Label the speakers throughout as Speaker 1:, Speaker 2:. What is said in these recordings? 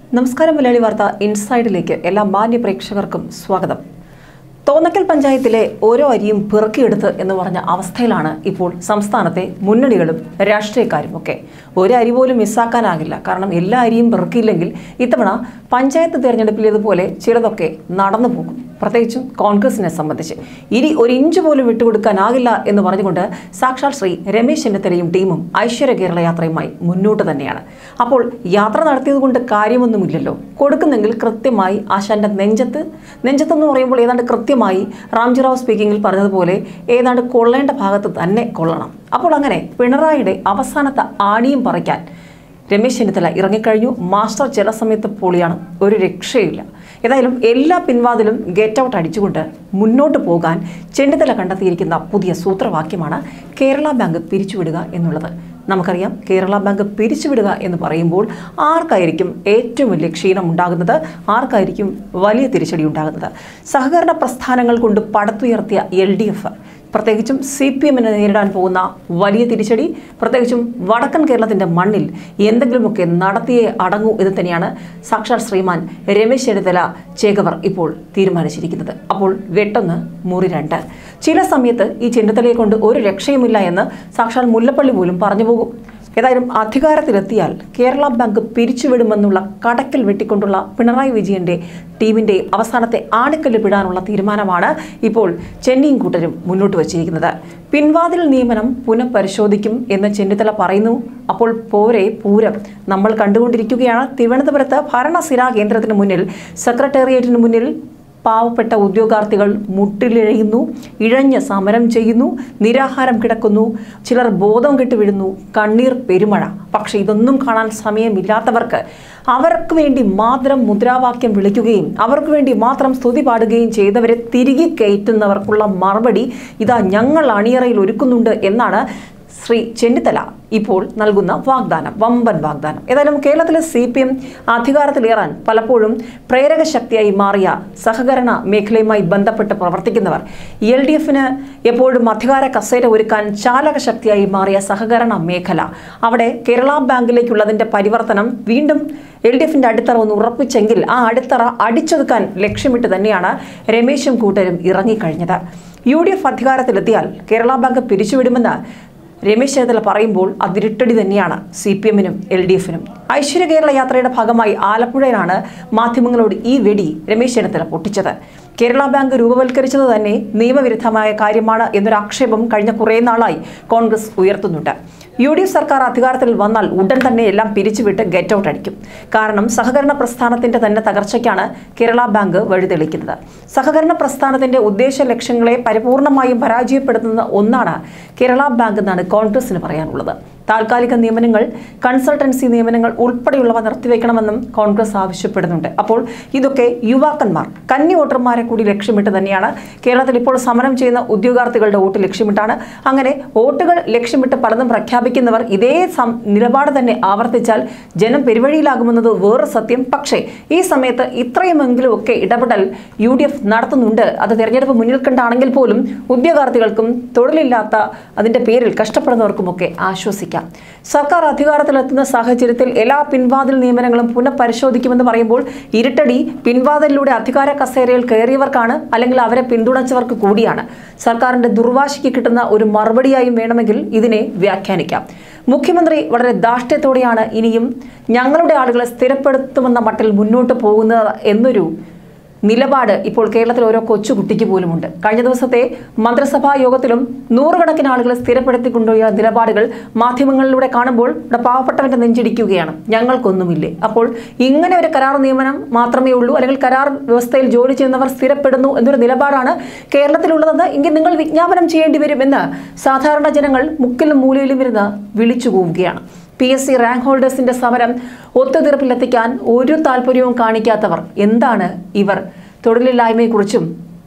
Speaker 1: നമസ്കാരം മലയാളി വാർത്ത ഇൻസൈഡിലേക്ക് എല്ലാ മാന്യ പ്രേക്ഷകർക്കും സ്വാഗതം തോന്നക്കൽ പഞ്ചായത്തിലെ ഓരോ അരിയും പിറക്കിയെടുത്ത് എന്ന് പറഞ്ഞ അവസ്ഥയിലാണ് ഇപ്പോൾ സംസ്ഥാനത്തെ മുന്നണികളും രാഷ്ട്രീയക്കാരും ഒക്കെ ഒരു അരി പോലും മിസ്സാക്കാനാകില്ല കാരണം എല്ലാ അരിയും പിറക്കിയില്ലെങ്കിൽ ഇത്തവണ പഞ്ചായത്ത് തിരഞ്ഞെടുപ്പിലേതുപോലെ ചിലതൊക്കെ നടന്നു പോകും പ്രത്യേകിച്ചും കോൺഗ്രസിനെ സംബന്ധിച്ച് ഇനി ഒരു ഇഞ്ച് പോലും വിട്ടുകൊടുക്കാനാകില്ല എന്ന് പറഞ്ഞുകൊണ്ട് സാക്ഷാൽ ശ്രീ രമേശ് ചെന്നിത്തലയും ടീമും ഐശ്വര്യ കേരള യാത്രയുമായി മുന്നോട്ട് തന്നെയാണ് അപ്പോൾ യാത്ര നടത്തിയത് കൊണ്ട് കാര്യമൊന്നുമില്ലല്ലോ കൊടുക്കുന്നെങ്കിൽ കൃത്യമായി ആശാന്റെ നെഞ്ചത്ത് നെഞ്ചത്തെന്ന് പറയുമ്പോൾ ഏതാണ്ട് കൃത്യമായി റാംജിറാവ് സ്പീക്കിങ്ങിൽ പറഞ്ഞതുപോലെ ഏതാണ്ട് കൊള്ളേണ്ട ഭാഗത്ത് തന്നെ കൊള്ളണം അപ്പോൾ അങ്ങനെ പിണറായിയുടെ അവസാനത്തെ ആണിയും പറിക്കാൻ രമേശ് ചെന്നിത്തല ഇറങ്ങിക്കഴിഞ്ഞു മാസ്റ്റർ ചില സമയത്ത് പൊളിയാണ് ഒരു രക്ഷയില്ല ഏതായാലും എല്ലാ പിൻവാതിലും ഗെറ്റ് ഔട്ട് അടിച്ചുകൊണ്ട് മുന്നോട്ട് പോകാൻ ചെന്നിത്തല കണ്ടെത്തിയിരിക്കുന്ന പുതിയ സൂത്രവാക്യമാണ് കേരള ബാങ്ക് പിരിച്ചുവിടുക എന്നുള്ളത് നമുക്കറിയാം കേരള ബാങ്ക് പിരിച്ചുവിടുക എന്ന് പറയുമ്പോൾ ആർക്കായിരിക്കും ഏറ്റവും വലിയ ക്ഷീണം ഉണ്ടാകുന്നത് ആർക്കായിരിക്കും വലിയ തിരിച്ചടി ഉണ്ടാകുന്നത് സഹകരണ പ്രസ്ഥാനങ്ങൾ കൊണ്ട് പടുത്തുയർത്തിയ എൽ ഡി എഫ് പ്രത്യേകിച്ചും സി പി എമ്മിനെ നേരിടാൻ പോകുന്ന വലിയ തിരിച്ചടി പ്രത്യേകിച്ചും വടക്കൻ കേരളത്തിന്റെ മണ്ണിൽ എന്തെങ്കിലുമൊക്കെ നടത്തിയേ അടങ്ങൂ എന്ന് തന്നെയാണ് സാക്ഷാൽ ശ്രീമാൻ രമേശ് ചെന്നിത്തല ചേകവർ ഇപ്പോൾ തീരുമാനിച്ചിരിക്കുന്നത് അപ്പോൾ വെട്ടൊന്ന് മുറി രണ്ട് ചില സമയത്ത് ഈ ചെന്നിത്തലയെ കൊണ്ട് ഒരു രക്ഷയുമില്ല എന്ന് സാക്ഷാൽ മുല്ലപ്പള്ളി പോലും പറഞ്ഞു പോകും ഏതായാലും അധികാരത്തിലെത്തിയാൽ കേരള ബാങ്ക് പിരിച്ചുവിടുമെന്നുള്ള കടക്കൽ വെട്ടിക്കൊണ്ടുള്ള പിണറായി വിജയന്റെ ടീമിന്റെ അവസാനത്തെ ആണിക്കല്ല് വിടാനുള്ള തീരുമാനമാണ് ഇപ്പോൾ ചെന്നിയും കൂട്ടരും മുന്നോട്ട് വച്ചിരിക്കുന്നത് പിൻവാതിൽ നിയമനം പുനഃപരിശോധിക്കും എന്ന് ചെന്നിത്തല പറയുന്നു അപ്പോൾ പോരെ പൂരം നമ്മൾ കണ്ടുകൊണ്ടിരിക്കുകയാണ് തിരുവനന്തപുരത്ത് ഭരണസിരാ കേന്ദ്രത്തിന് മുന്നിൽ സെക്രട്ടേറിയറ്റിന് മുന്നിൽ പാവപ്പെട്ട ഉദ്യോഗാർത്ഥികൾ മുട്ടിലിഴയുന്നു ഇഴഞ്ഞ് സമരം ചെയ്യുന്നു നിരാഹാരം കിടക്കുന്നു ചിലർ ബോധം കെട്ട് വീഴുന്നു കണ്ണീർ പെരുമഴ പക്ഷെ ഇതൊന്നും കാണാൻ സമയമില്ലാത്തവർക്ക് അവർക്ക് വേണ്ടി മാത്രം മുദ്രാവാക്യം വിളിക്കുകയും അവർക്ക് വേണ്ടി മാത്രം സ്തുതി പാടുകയും ചെയ്തവരെ തിരികെ കയറ്റുന്നവർക്കുള്ള മറുപടി ഇതാ ഞങ്ങൾ അണിയറയിൽ ഒരുക്കുന്നുണ്ട് എന്നാണ് ശ്രീ ചെന്നിത്തല ഇപ്പോൾ നൽകുന്ന വാഗ്ദാനം വമ്പൻ വാഗ്ദാനം ഏതായാലും കേരളത്തിലെ സി പി എം അധികാരത്തിലേറാൻ പലപ്പോഴും പ്രേരക ശക്തിയായി മാറിയ സഹകരണ മേഖലയുമായി ബന്ധപ്പെട്ട് പ്രവർത്തിക്കുന്നവർ എൽ ഡി എഫിന് എപ്പോഴും അധികാര കസേര ഒരുക്കാൻ ചാലക ശക്തിയായി മാറിയ സഹകരണ മേഖല അവിടെ കേരള ബാങ്കിലേക്കുള്ളതിന്റെ പരിവർത്തനം വീണ്ടും എൽ ഡി എഫിന്റെ അടിത്തറ ഒന്ന് ഉറപ്പിച്ചെങ്കിൽ ആ അടിത്തറ അടിച്ചൊതുക്കാൻ ലക്ഷ്യമിട്ട് തന്നെയാണ് രമേശും കൂട്ടരും ഇറങ്ങിക്കഴിഞ്ഞത് യു ഡി എഫ് അധികാരത്തിലെത്തിയാൽ കേരള ബാങ്ക് പിരിച്ചുവിടുമെന്ന് രമേശ് ചെന്നിത്തല പറയുമ്പോൾ അതിരിട്ടടി തന്നെയാണ് സി പി എമ്മിനും എൽ ഡി എഫിനും ഐശ്വര്യ കേരള യാത്രയുടെ ഭാഗമായി ആലപ്പുഴയിലാണ് മാധ്യമങ്ങളോട് ഈ വെടി രമേശ് ചെന്നിത്തല പൊട്ടിച്ചത് കേരള ബാങ്ക് രൂപവൽക്കരിച്ചത് തന്നെ നിയമവിരുദ്ധമായ കാര്യമാണ് എന്നൊരു ആക്ഷേപം കഴിഞ്ഞ കുറേ നാളായി കോൺഗ്രസ് ഉയർത്തുന്നുണ്ട് യു ഡി എഫ് സർക്കാർ അധികാരത്തിൽ വന്നാൽ ഉടൻ തന്നെ എല്ലാം പിരിച്ചുവിട്ട് ഗെറ്റ് ഔട്ട് അടിക്കും കാരണം സഹകരണ പ്രസ്ഥാനത്തിന്റെ തന്നെ തകർച്ചയ്ക്കാണ് കേരള ബാങ്ക് വഴിതെളിക്കുന്നത് സഹകരണ പ്രസ്ഥാനത്തിന്റെ ഉദ്ദേശ ലക്ഷ്യങ്ങളെ പരിപൂർണമായും പരാജയപ്പെടുത്തുന്ന ഒന്നാണ് കേരള ബാങ്ക് എന്നാണ് കോൺഗ്രസിന് പറയാനുള്ളത് താൽക്കാലിക നിയമനങ്ങൾ കൺസൾട്ടൻസി നിയമനങ്ങൾ ഉൾപ്പെടെയുള്ളവ നിർത്തിവെക്കണമെന്നും കോൺഗ്രസ് ആവശ്യപ്പെടുന്നുണ്ട് അപ്പോൾ ഇതൊക്കെ യുവാക്കന്മാർ കന്നി വോട്ടർമാരെ കൂടി ലക്ഷ്യമിട്ട് തന്നെയാണ് കേരളത്തിൽ ഇപ്പോൾ സമരം ചെയ്യുന്ന ഉദ്യോഗാർത്ഥികളുടെ വോട്ട് ലക്ഷ്യമിട്ടാണ് അങ്ങനെ വോട്ടുകൾ ലക്ഷ്യമിട്ട് പലതും പ്രഖ്യാപിക്കുന്നവർ ഇതേ സം നിലപാട് തന്നെ ആവർത്തിച്ചാൽ ജനം പെരുവഴിയിലാകുമെന്നത് വേറെ സത്യം പക്ഷേ ഈ സമയത്ത് ഇത്രയുമെങ്കിലും ഒക്കെ ഇടപെടൽ യു ഡി എഫ് നടത്തുന്നുണ്ട് അത് തെരഞ്ഞെടുപ്പ് മുന്നിൽ കണ്ടാണെങ്കിൽ പോലും ഉദ്യോഗാർത്ഥികൾക്കും തൊഴിലില്ലാത്ത അതിന്റെ പേരിൽ കഷ്ടപ്പെടുന്നവർക്കുമൊക്കെ ആശ്വസിക്കാം സർക്കാർ അധികാരത്തിലെത്തുന്ന സാഹചര്യത്തിൽ എല്ലാ പിൻവാതിൽ നിയമനങ്ങളും പുനഃപരിശോധിക്കുമെന്ന് പറയുമ്പോൾ ഇരുട്ടടി പിൻവാതിലിലൂടെ അധികാര കസേരയിൽ കയറിയവർക്കാണ് അല്ലെങ്കിൽ അവരെ പിന്തുണച്ചവർക്ക് കൂടിയാണ് സർക്കാരിന്റെ ദുർവാശിക്ക് കിട്ടുന്ന ഒരു മറുപടിയായും വേണമെങ്കിൽ ഇതിനെ വ്യാഖ്യാനിക്കാം മുഖ്യമന്ത്രി വളരെ ധാർഷ്ട്യത്തോടെയാണ് ഇനിയും ഞങ്ങളുടെ ആളുകളെ സ്ഥിരപ്പെടുത്തുമെന്ന മട്ടിൽ മുന്നോട്ട് പോകുന്നത് എന്നൊരു നിലപാട് ഇപ്പോൾ കേരളത്തിൽ ഓരോ കൊച്ചുകുട്ടിക്ക് പോലുമുണ്ട് കഴിഞ്ഞ ദിവസത്തെ മന്ത്രിസഭാ യോഗത്തിലും നൂറുകണക്കിന് ആളുകളെ സ്ഥിരപ്പെടുത്തിക്കൊണ്ടുപോയ നിലപാടുകൾ മാധ്യമങ്ങളിലൂടെ കാണുമ്പോൾ ഇവിടെ പാവപ്പെട്ടവന്റെ നെഞ്ചിടിക്കുകയാണ് ഞങ്ങൾക്കൊന്നുമില്ലേ അപ്പോൾ ഇങ്ങനെ ഒരു കരാർ നിയമനം മാത്രമേ ഉള്ളൂ അല്ലെങ്കിൽ കരാർ വ്യവസ്ഥയിൽ ജോലി ചെയ്യുന്നവർ സ്ഥിരപ്പെടുന്നു എന്നൊരു നിലപാടാണ് കേരളത്തിലുള്ളതെന്ന് എങ്കിൽ നിങ്ങൾ വിജ്ഞാപനം ചെയ്യേണ്ടി വരുമെന്ന് സാധാരണ ജനങ്ങൾ മുക്കിലും മൂലയിലും ഇരുന്ന് വിളിച്ചു പോവുകയാണ് പി എസ് സി റാങ്ക് ഹോൾഡേഴ്സിന്റെ സമരം ഒത്തുതീർപ്പിലെത്തിക്കാൻ ഒരു താല്പര്യവും കാണിക്കാത്തവർ എന്താണ് ഇവർ തൊഴിലില്ലായ്മയെക്കുറിച്ചും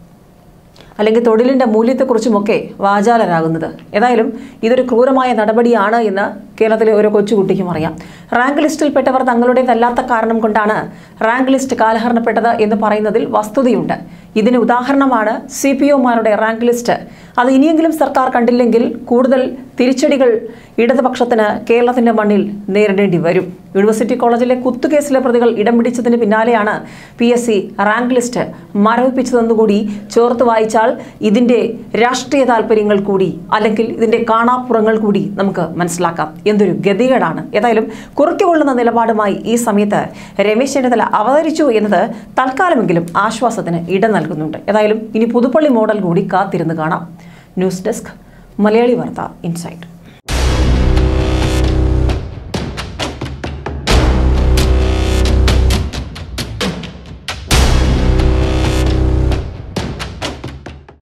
Speaker 1: അല്ലെങ്കിൽ തൊഴിലിൻ്റെ മൂല്യത്തെക്കുറിച്ചുമൊക്കെ വാചാലരാകുന്നത് ഏതായാലും ഇതൊരു ക്രൂരമായ നടപടിയാണ് എന്ന് കേരളത്തിലെ ഓരോ കൊച്ചുകുട്ടിക്കും അറിയാം റാങ്ക് ലിസ്റ്റിൽപ്പെട്ടവർ തങ്ങളുടേതല്ലാത്ത കാരണം കൊണ്ടാണ് റാങ്ക് ലിസ്റ്റ് കാലഹരണപ്പെട്ടത് എന്ന് പറയുന്നതിൽ വസ്തുതയുണ്ട് ഇതിന് ഉദാഹരണമാണ് സി പി ഒമാരുടെ റാങ്ക് ലിസ്റ്റ് അത് ഇനിയെങ്കിലും സർക്കാർ കണ്ടില്ലെങ്കിൽ കൂടുതൽ തിരിച്ചടികൾ ഇടതുപക്ഷത്തിന് കേരളത്തിന്റെ മണ്ണിൽ നേരിടേണ്ടി വരും യൂണിവേഴ്സിറ്റി കോളേജിലെ കുത്തുകേസിലെ പ്രതികൾ ഇടം പിടിച്ചതിന് പിന്നാലെയാണ് P S C rank list മരവിപ്പിച്ചതെന്നുകൂടി ചേർത്ത് വായിച്ചാൽ ഇതിന്റെ രാഷ്ട്രീയ താല്പര്യങ്ങൾ കൂടി അല്ലെങ്കിൽ ഇതിന്റെ കാണാപ്പുറങ്ങൾ കൂടി നമുക്ക് മനസ്സിലാക്കാം എന്തൊരു ഗതികേടാണ് ഏതായാലും കുറുക്കിക്കൊള്ളുന്ന നിലപാടുമായി ഈ സമയത്ത് രമേശ് ചെന്നിത്തല അവതരിച്ചു എന്നത് തൽക്കാലമെങ്കിലും ആശ്വാസത്തിന് ഇട നൽകുന്നുണ്ട് ഏതായാലും ഇനി പുതുപ്പള്ളി മോഡൽ കൂടി കാത്തിരുന്ന് കാണാം ന്യൂസ് ഡെസ്ക് മലയാളി വാർത്ത ഇൻസൈറ്റ്